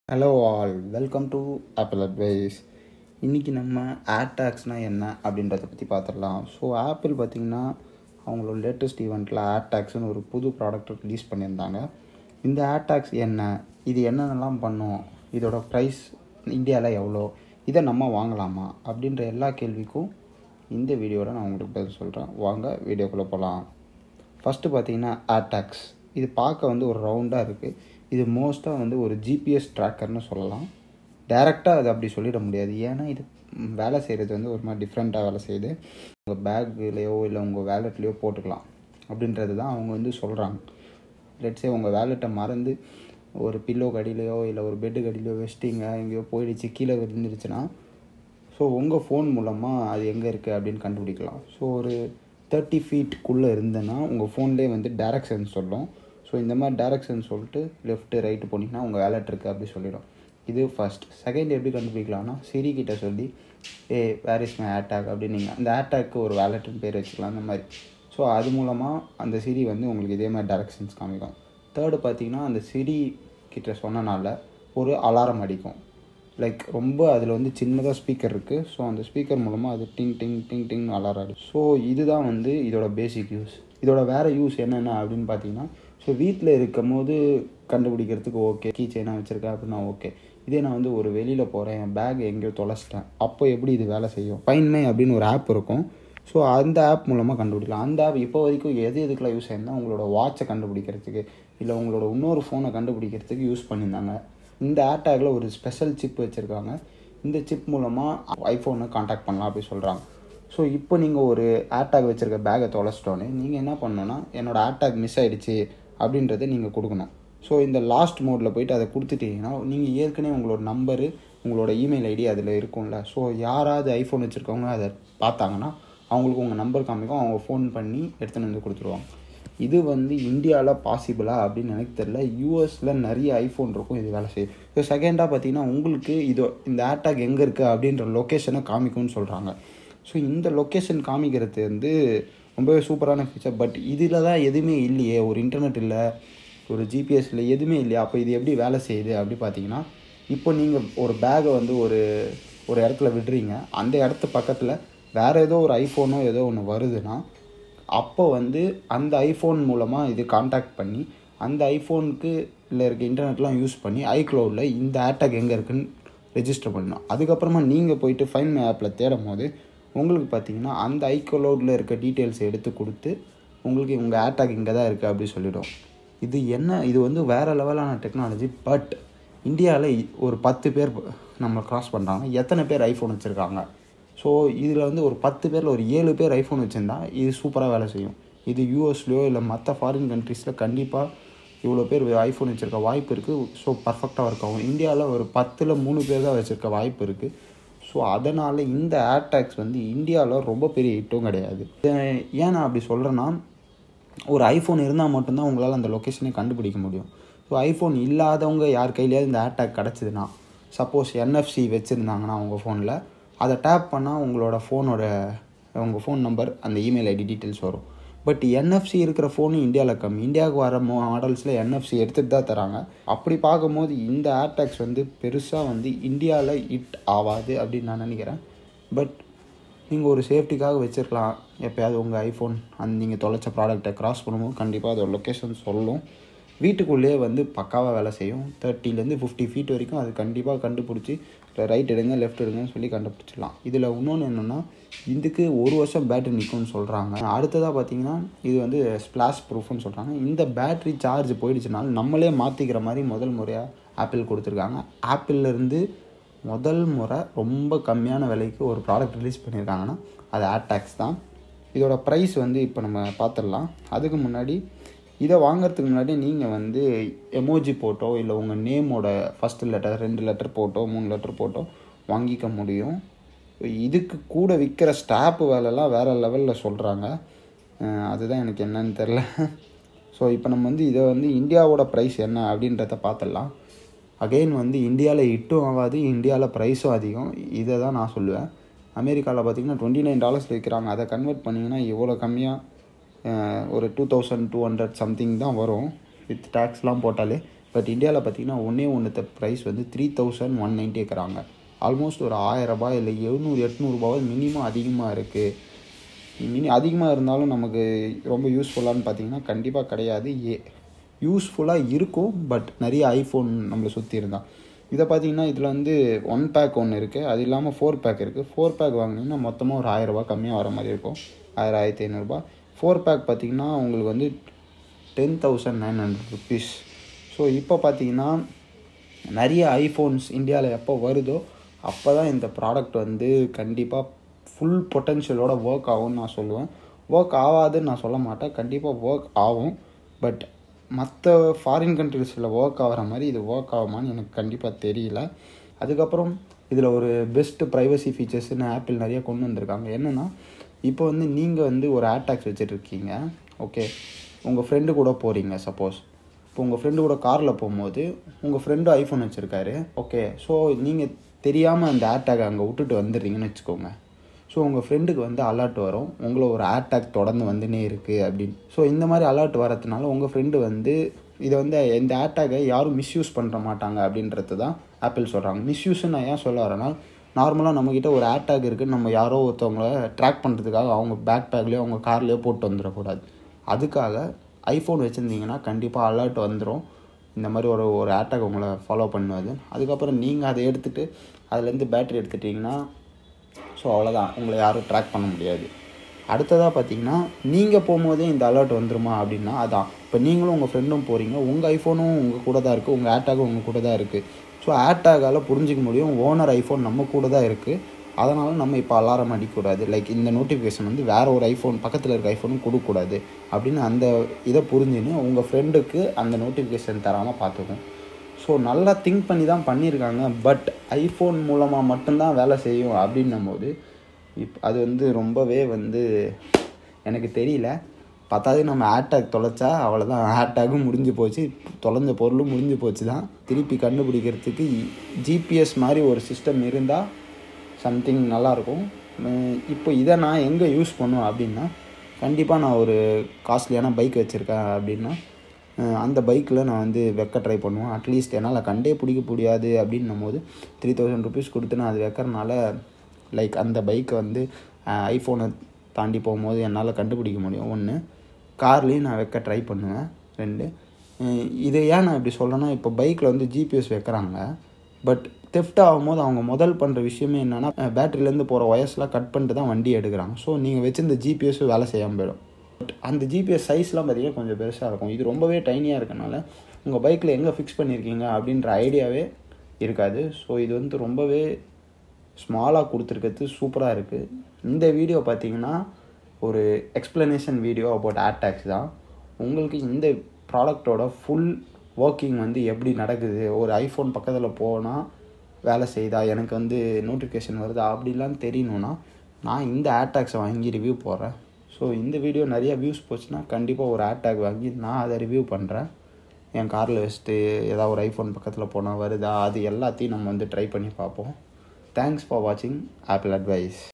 hello all welcome to Apple advice இன்றைக்கி நம்ம ஏர்டாக்ஸ்னால் என்ன அப்படின்றத பற்றி பார்த்துடலாம் ஸோ ஆப்பிள் பார்த்திங்கன்னா அவங்களோட லேட்டஸ்ட் ஈவெண்ட்டில் ஏர்டாக்ஸ்னு ஒரு புது ப்ராடக்ட் ரிலீஸ் பண்ணியிருந்தாங்க இந்த ஏர்டாக்ஸ் என்ன இது என்னென்னலாம் பண்ணும் இதோட ப்ரைஸ் இந்தியாவில் எவ்வளோ இதை நம்ம வாங்கலாமா அப்படின்ற எல்லா கேள்விக்கும் இந்த வீடியோவில் நான் உங்களுக்கு பதில் சொல்கிறேன் வாங்க வீடியோக்குள்ளே போகலாம் ஃபஸ்ட்டு பார்த்தீங்கன்னா ஏர்டாக்ஸ் இது பார்க்க வந்து ஒரு ரவுண்டாக இருக்குது இது மோஸ்ட்டாக வந்து ஒரு ஜிபிஎஸ் ட்ராக்கர்னு சொல்லலாம் டேரெக்டாக அது அப்படி சொல்லிட முடியாது ஏன்னா இது ம், வேலை செய்கிறது வந்து ஒரு மாதிரி டிஃப்ரெண்ட்டாக வேலை செய்யுது உங்கள் பேக்லேயோ இல்லை உங்கள் வேலெட்லேயோ போட்டுக்கலாம் அப்படின்றது தான் அவங்க வந்து சொல்கிறாங்க லெட்ஸே உங்கள் வேலெட்டை மறந்து ஒரு பில்லோ கடியிலையோ இல்லை ஒரு பெட்டு கடியிலையோ வச்சிட்டிங்க எங்கேயோ போயிடுச்சு கீழே விழுந்துருச்சுன்னா ஸோ உங்கள் ஃபோன் மூலமாக அது எங்கே இருக்குது அப்படின்னு கண்டுபிடிக்கலாம் ஸோ ஒரு தேர்ட்டி ஃபீட்குள்ளே இருந்தேன்னா உங்கள் ஃபோன்லேயே வந்து டைரக்ஷன் சொல்லும் ஸோ இந்த மாதிரி டைரக்ஷன் சொல்லிட்டு லெஃப்ட்டு ரைட்டு போனீங்கன்னா உங்கள் வேலட் இருக்குது அப்படி சொல்லிடும் இது ஃபர்ஸ்ட் செகண்ட் எப்படி கண்டுபிடிக்கலாம்னா சிரி கிட்ட சொல்லி ஏ வேர் இஸ் மை ஏர்டாக் அப்படின்னு நீங்கள் அந்த ஏர்டாக்கு ஒரு வேலட்னு பேர் வச்சுக்கலாம் அந்த மாதிரி ஸோ அது மூலமாக அந்த சிரி வந்து உங்களுக்கு இதே மாதிரி டைரக்ஷன்ஸ் காமிக்கும் தேர்டு பார்த்தீங்கன்னா அந்த சிரி கிட்ட சொன்னனால ஒரு அலாரம் அடிக்கும் லைக் ரொம்ப அதில் வந்து சின்னதாக ஸ்பீக்கர் இருக்குது ஸோ அந்த ஸ்பீக்கர் மூலமாக அது டிங் டிங் டிங் டிங் அலாராடு ஸோ இதுதான் வந்து இதோட பேசிக் யூஸ் இதோட வேறு யூஸ் என்னென்ன அப்படின்னு பார்த்தீங்கன்னா ஸோ வீட்டில் இருக்கும் போது கண்டுபிடிக்கிறதுக்கு ஓகே கீ செயினாக வச்சுருக்கேன் அப்படின்னா ஓகே இதே நான் வந்து ஒரு வெளியில் போகிறேன் என் பேக் எங்கேயோ தொலைச்சிட்டேன் அப்போ எப்படி இது வேலை செய்யும் ஃபைன்மே அப்படின்னு ஒரு ஆப் இருக்கும் ஸோ அந்த ஆப் மூலமாக கண்டுபிடிக்கலாம் அந்த ஆப் இப்போ வரைக்கும் எது எதுக்கெல்லாம் யூஸ் ஆயிருந்தா உங்களோட வாட்சை கண்டுபிடிக்கிறதுக்கு இல்லை உங்களோட இன்னொரு ஃபோனை கண்டுபிடிக்கிறதுக்கு யூஸ் பண்ணியிருந்தாங்க இந்த ஏர்டேக்கில் ஒரு ஸ்பெஷல் சிப் வச்சுருக்காங்க இந்த சிப் மூலமாக ஐஃபோனை காண்டாக்ட் பண்ணலாம் அப்படி சொல்கிறாங்க ஸோ இப்போ நீங்கள் ஒரு ஏர்டேக் வச்சுருக்க பேக்கை தொலைச்சிட்டோன்னே நீங்கள் என்ன பண்ணணும்னா என்னோடய ஏர்டேக் மிஸ் ஆகிடுச்சு அப்படின்றத நீங்கள் கொடுக்கணும் ஸோ இந்த லாஸ்ட் மோடில் போயிட்டு அதை கொடுத்துட்டீங்கன்னா நீங்கள் ஏற்கனவே உங்களோட நம்பரு உங்களோட இமெயில் ஐடி அதில் இருக்கும்ல ஸோ யாராவது ஐஃபோன் வச்சுருக்கவங்க அதை பார்த்தாங்கன்னா அவங்களுக்கு உங்கள் நம்பர் காமிக்கும் அவங்க ஃபோன் பண்ணி எடுத்துன்னு வந்து கொடுத்துருவாங்க இது வந்து இந்தியாவில் பாசிபிளா அப்படின்னு எனக்கு தெரியல யூஎஸில் நிறைய ஐஃபோன் இருக்கும் இது வேலை செய்யும் ஸோ செகண்டாக பார்த்தீங்கன்னா உங்களுக்கு இது இந்த ஏர்டாக் எங்கே இருக்குது அப்படின்ற லொக்கேஷனை காமிக்கும்னு சொல்கிறாங்க ஸோ இந்த லொக்கேஷன் காமிக்கிறது வந்து ரொம்பவே சூப்பரான ஃபீச்சர் பட் இதில் தான் எதுவுமே இல்லையே ஒரு இன்டர்நெட் இல்லை ஒரு ஜிபிஎஸ் இல்லை எதுவுமே இல்லையா அப்போ இது எப்படி வேலை செய்யுது அப்படி பார்த்தீங்கன்னா இப்போ நீங்கள் ஒரு பேகை வந்து ஒரு ஒரு இடத்துல விடுறீங்க அந்த இடத்து பக்கத்தில் வேறு ஏதோ ஒரு ஐஃபோனோ ஏதோ ஒன்று வருதுன்னா அப்போ வந்து அந்த ஐஃபோன் மூலமாக இது காண்டாக்ட் பண்ணி அந்த ஐஃபோனுக்கு இல்லை இருக்க இன்டர்நெட்லாம் யூஸ் பண்ணி ஐக்ளவுடில் இந்த ஏர்டாக் எங்கே இருக்குன்னு ரெஜிஸ்டர் பண்ணணும் அதுக்கப்புறமா நீங்கள் போயிட்டு ஃபைன் மை ஆப்பில் தேடும் போது உங்களுக்கு பார்த்தீங்கன்னா அந்த ஐக்ளவுடில் இருக்க டீட்டெயில்ஸ் எடுத்து கொடுத்து உங்களுக்கு உங்கள் ஏர்டாக் இங்கே தான் இருக்குது அப்படி சொல்லிடும் இது என்ன இது வந்து வேறு லெவலான டெக்னாலஜி பட் இந்தியாவில் ஒரு பத்து பேர் நம்ம க்ராஸ் பண்ணுறாங்க எத்தனை பேர் ஐஃபோன் வச்சுருக்காங்க ஸோ இதில் வந்து ஒரு பத்து பேரில் ஒரு ஏழு பேர் ஐஃபோன் வச்சுருந்தா இது சூப்பராக வேலை செய்யும் இது யூஎஸ்லையோ இல்லை மற்ற ஃபாரின் கண்ட்ரீஸில் கண்டிப்பாக இவ்வளோ பேர் ஐஃபோன் வச்சுருக்க வாய்ப்பு இருக்குது ஸோ பர்ஃபெக்டாக ஒர்க் ஆகும் இந்தியாவில் ஒரு பத்தில் மூணு பேர் தான் வச்சுருக்க வாய்ப்பு இருக்குது ஸோ அதனால் இந்த ஏர்டாக்ஸ் வந்து இந்தியாவில் ரொம்ப பெரிய ஹிட்டும் கிடையாது இது ஏன் நான் அப்படி சொல்கிறேன்னா ஒரு ஐஃபோன் இருந்தால் மட்டும்தான் உங்களால் அந்த லொக்கேஷனை கண்டுபிடிக்க முடியும் ஸோ ஐஃபோன் இல்லாதவங்க யார் கையிலையாவது இந்த ஏர்டாக் கிடச்சிதுன்னா சப்போஸ் என்எஃப்சி வச்சுருந்தாங்கன்னா உங்கள் ஃபோனில் அதை டேப் பண்ணால் உங்களோட ஃபோனோட உங்கள் ஃபோன் நம்பர் அந்த இமெயில் ஐடி டீட்டெயில்ஸ் வரும் பட் என்எஃப்சி இருக்கிற ஃபோனு இந்தியாவில் கம்மி இந்தியாவுக்கு வர மாடல்ஸில் என்எஃப்சி எடுத்துகிட்டு தான் தராங்க அப்படி பார்க்கும்போது இந்த ஏர்டாக்ஸ் வந்து பெருசாக வந்து இந்தியாவில் ஹிட் ஆகாது அப்படின்னு நான் நினைக்கிறேன் பட் நீங்கள் ஒரு சேஃப்டிக்காக வச்சுருக்கலாம் எப்போயாவது உங்கள் ஐஃபோன் அந்த நீங்கள் தொலைச்ச ப்ராடக்ட்டை கிராஸ் பண்ணும்போது கண்டிப்பாக அதோட லொக்கேஷன் சொல்லும் வீட்டுக்குள்ளேயே வந்து பக்காவாக வேலை செய்யும் தேர்ட்டிலேருந்து ஃபிஃப்டி ஃபீட் வரைக்கும் அது கண்டிப்பாக கண்டுபிடிச்சி ரைட் எடுங்க லெஃப்ட் எடுங்கன்னு சொல்லி கண்டுபிடிச்சிடலாம் இதில் இன்னொன்று என்னென்னா இதுக்கு ஒரு வருஷம் பேட்டரி நிற்கும்னு சொல்கிறாங்க அடுத்ததாக பார்த்தீங்கன்னா இது வந்து ஸ்ப்ளாஷ் ப்ரூஃப்னு சொல்கிறாங்க இந்த பேட்டரி சார்ஜ் போயிடுச்சுனாலும் நம்மளே மாற்றிக்கிற மாதிரி முதல் முறையாக ஆப்பிள் கொடுத்துருக்காங்க ஆப்பிள்லேருந்து முதல் முறை ரொம்ப கம்மியான விலைக்கு ஒரு ப்ராடக்ட் ரிலீஸ் பண்ணியிருக்காங்கன்னா அது ஏர்டாக்ஸ் தான் இதோட ப்ரைஸ் வந்து இப்போ நம்ம பார்த்துடலாம் அதுக்கு முன்னாடி இதை வாங்குறதுக்கு முன்னாடி நீங்கள் வந்து எமோஜி போட்டோ இல்லை உங்கள் நேமோட ஃபஸ்ட்டு லெட்டர் ரெண்டு லெட்டர் போட்டோ மூணு லெட்டர் போட்டோ வாங்கிக்க முடியும் இதுக்கு கூட விற்கிற ஸ்டாப்பு வேலைலாம் வேறு லெவலில் சொல்கிறாங்க அதுதான் எனக்கு என்னன்னு தெரில ஸோ இப்போ நம்ம வந்து இதை வந்து இந்தியாவோட ப்ரைஸ் என்ன அப்படின்றத பார்த்துடலாம் அகெயின் வந்து இந்தியாவில் இட்டும் ஆகாது இந்தியாவில் ப்ரைஸும் அதிகம் இதை தான் நான் சொல்லுவேன் அமெரிக்காவில் பார்த்தீங்கன்னா டுவெண்ட்டி நைன் டாலர்ஸ் விற்கிறாங்க அதை கன்வெர்ட் பண்ணிங்கன்னா இவ்வளோ கம்மியாக ஒரு two thousand two hundred something தான் வரும் வித் டேக்ஸ்லாம் போட்டாலே பட் இந்தியாவில் பார்த்தீங்கன்னா ஒன்றே ஒன்று ப்ரைஸ் வந்து த்ரீ தௌசண்ட் ஒன் நைன்ட்டி இருக்கிறாங்க ஆல்மோஸ்ட் ஒரு ஆயிரரூபா இல்லை எழுநூறு எட்நூறுபாவது மினிமம் அதிகமாக இருக்குது மினி அதிகமாக இருந்தாலும் நமக்கு ரொம்ப யூஸ்ஃபுல்லான்னு பார்த்தீங்கன்னா கண்டிப்பாக கிடையாது ஏ யூஸ்ஃபுல்லாக இருக்கும் பட் நிறைய ஐஃபோன் நம்மளை சுற்றி இருந்தால் இதை பார்த்தீங்கன்னா இதில் வந்து ஒன் பேக் ஒன்று இருக்குது அது இல்லாமல் ஃபோர் பேக் இருக்குது ஃபோர் பேக் வாங்கினீங்கன்னா மொத்தமாக ஒரு ஆயிரரூபா கம்மியாக வர மாதிரி இருக்கும் ஆயிரம் ஆயிரத்தி ஐநூறுரூபா ஃபோர் பேக் பார்த்தீங்கன்னா உங்களுக்கு வந்து ten thousand nine hundred rupees so இப்போ பார்த்தீங்கன்னா நிறைய ஐஃபோன்ஸ் இந்தியாவில் எப்போ வருதோ அப்போ தான் இந்த ப்ராடக்ட் வந்து கண்டிப்பாக ஃபுல் பொட்டென்ஷியலோட ஒர்க் ஆகும்னு நான் சொல்லுவேன் ஒர்க் ஆகாதுன்னு நான் சொல்ல மாட்டேன் கண்டிப்பாக ஒர்க் ஆகும் பட் மற்ற ஃபாரின் கண்ட்ரீஸில் ஒர்க் ஆகிற மாதிரி இது ஒர்க் ஆகுமான்னு எனக்கு கண்டிப்பாக தெரியல அதுக்கப்புறம் இதில் ஒரு பெஸ்ட்டு ப்ரைவசி ஃபீச்சர்ஸ்னு ஆப்பிள் நிறைய கொண்டு வந்திருக்காங்க என்னென்னா இப்போ வந்து நீங்கள் வந்து ஒரு ஆட்டாக்ஸ் வச்சுட்ருக்கீங்க ஓகே உங்கள் ஃப்ரெண்டு கூட போகிறீங்க சப்போஸ் இப்போ உங்கள் ஃப்ரெண்டு கூட காரில் போகும்போது உங்கள் ஃப்ரெண்டு ஐஃபோன் வச்சுருக்காரு ஓகே ஸோ நீங்கள் தெரியாமல் அந்த ஆட்டாக் அங்கே விட்டுட்டு வந்துடுறீங்கன்னு வச்சுக்கோங்க ஸோ உங்கள் ஃப்ரெண்டுக்கு வந்து அலர்ட் வரும் உங்களை ஒரு அட்டாக் தொடர்ந்து வந்துனே இருக்குது அப்படின்னு ஸோ இந்த மாதிரி அலர்ட் வரதுனால உங்கள் ஃப்ரெண்டு வந்து இதை வந்து இந்த அட்டாக்கை யாரும் மிஸ்யூஸ் பண்ணுற மாட்டாங்க அப்படின்றது தான் ஆப்பிள் சொல்கிறாங்க மிஸ்யூஸ்ன்னு நான் ஏன் சொல்ல வரேன்னா நார்மலாக நம்மக்கிட்ட ஒரு அட்டாக் இருக்குது நம்ம யாரோ ஒருத்தவங்கள ட்ராக் பண்ணுறதுக்காக அவங்க பேக் பேக்லேயோ அவங்க கார்லேயோ போட்டு வந்துடக்கூடாது அதுக்காக ஐஃபோன் வச்சுருந்தீங்கன்னா கண்டிப்பாக அலர்ட் வந்துடும் இந்த மாதிரி ஒரு ஒரு அட்டாக் உங்களை ஃபாலோ பண்ணுவது அதுக்கப்புறம் நீங்கள் அதை எடுத்துகிட்டு அதுலேருந்து பேட்ரி எடுத்துட்டிங்கன்னா ஸோ அவ்வளோதான் உங்களை யாரும் ட்ராக் பண்ண முடியாது அடுத்ததாக பார்த்தீங்கன்னா நீங்கள் போகும்போதே இந்த அலர்ட் வந்துருமா அப்படின்னா அதான் இப்போ நீங்களும் உங்கள் ஃப்ரெண்டும் போகிறீங்க உங்கள் ஐஃபோனும் உங்கள் கூட தான் இருக்குது உங்கள் ஆட்டாகும் உங்கள் கூட தான் இருக்குது ஸோ ஆட்டாகால் புரிஞ்சிக்க முடியும் ஓனர் ஐஃபோன் நம்ம கூட தான் இருக்குது அதனால் நம்ம இப்போ அலாரம் அடிக்கக்கூடாது லைக் இந்த நோட்டிஃபிகேஷன் வந்து வேறு ஒரு ஐஃபோன் பக்கத்தில் இருக்க ஐஃபோனும் கொடுக்கக்கூடாது அப்படின்னு அந்த இதை புரிஞ்சுன்னு உங்கள் ஃப்ரெண்டுக்கு அந்த நோட்டிஃபிகேஷன் தராமல் பார்த்துக்கும் ஸோ நல்லா திங்க் பண்ணி தான் பண்ணியிருக்காங்க பட் ஐஃபோன் மூலமாக மட்டும்தான் வேலை செய்யும் அப்படின்னும் போது இப் அது வந்து ரொம்பவே வந்து எனக்கு தெரியல பத்தாவது நம்ம ஹேட்டாக் தொலைச்சா அவ்வளோதான் ஹேட்டாகும் முடிஞ்சு போச்சு தொலைஞ்ச பொருளும் முடிஞ்சு போச்சு தான் திருப்பி கண்டுபிடிக்கிறதுக்கு ஜிபிஎஸ் மாதிரி ஒரு சிஸ்டம் இருந்தால் சம்திங் நல்லாயிருக்கும் இப்போ இதை நான் எங்கே யூஸ் பண்ணுவேன் அப்படின்னா கண்டிப்பாக நான் ஒரு காஸ்ட்லியான பைக் வச்சுருக்கேன் அப்படின்னா அந்த பைக்கில் நான் வந்து வைக்க ட்ரை பண்ணுவேன் அட்லீஸ்ட் என்னால் கண்டே பிடிக்க முடியாது அப்படின்னும் போது த்ரீ தௌசண்ட் ருபீஸ் கொடுத்து நான் அது வைக்கிறனால லைக் அந்த பைக்கை வந்து ஐஃபோனை தாண்டி போகும்போது என்னால் கண்டுபிடிக்க முடியும் ஒன்று கார்லேயும் நான் வைக்க ட்ரை பண்ணுவேன் ரெண்டு இதை ஏன் நான் இப்படி சொல்கிறேன்னா இப்போ பைக்கில் வந்து ஜிபிஎஸ் வைக்கிறாங்க பட் தெஃப்ட் ஆகும்போது அவங்க முதல் பண்ணுற விஷயமே என்னென்னா பேட்டரியிலேருந்து போகிற ஒயர்ஸ்லாம் கட் பண்ணிட்டு தான் வண்டி எடுக்கிறாங்க ஸோ நீங்கள் வச்சிருந்த ஜிபிஎஸ் வேலை செய்யாமல் போயிடும் பட் அந்த ஜிபிஎஸ் சைஸ்லாம் பார்த்தீங்கன்னா கொஞ்சம் பெருசாக இருக்கும் இது ரொம்பவே டைனியாக இருக்கனால உங்கள் பைக்கில் எங்கே ஃபிக்ஸ் பண்ணியிருக்கீங்க அப்படின்ற ஐடியாவே இருக்காது ஸோ இது வந்து ரொம்பவே ஸ்மாலாக கொடுத்துருக்கிறது சூப்பராக இருக்குது இந்த வீடியோ பார்த்தீங்கன்னா ஒரு எக்ஸ்ப்ளனேஷன் வீடியோ அபவுட் ஆட்டாக்ஸ் தான் உங்களுக்கு இந்த ப்ராடக்டோட ஃபுல் ஒர்க்கிங் வந்து எப்படி நடக்குது ஒரு ஐஃபோன் பக்கத்தில் போனால் வேலை செய்தா எனக்கு வந்து நோட்டிஃபிகேஷன் வருதா அப்படிலாம் தெரியணுன்னா நான் இந்த ஆட்டாக்ஸை வாங்கி ரிவ்யூ போடுறேன் ஸோ இந்த வீடியோ நிறைய வியூஸ் போச்சுன்னா கண்டிப்பாக ஒரு ஆட்டாக் வாங்கி நான் அதை ரிவ்யூ பண்ணுறேன் என் காரில் வச்சுட்டு ஏதாவது ஒரு ஐஃபோன் பக்கத்தில் போனால் வருதா அது எல்லாத்தையும் நம்ம வந்து ட்ரை பண்ணி பார்ப்போம் தேங்க்ஸ் ஃபார் வாட்சிங் ஆப்பிள் அட்வைஸ்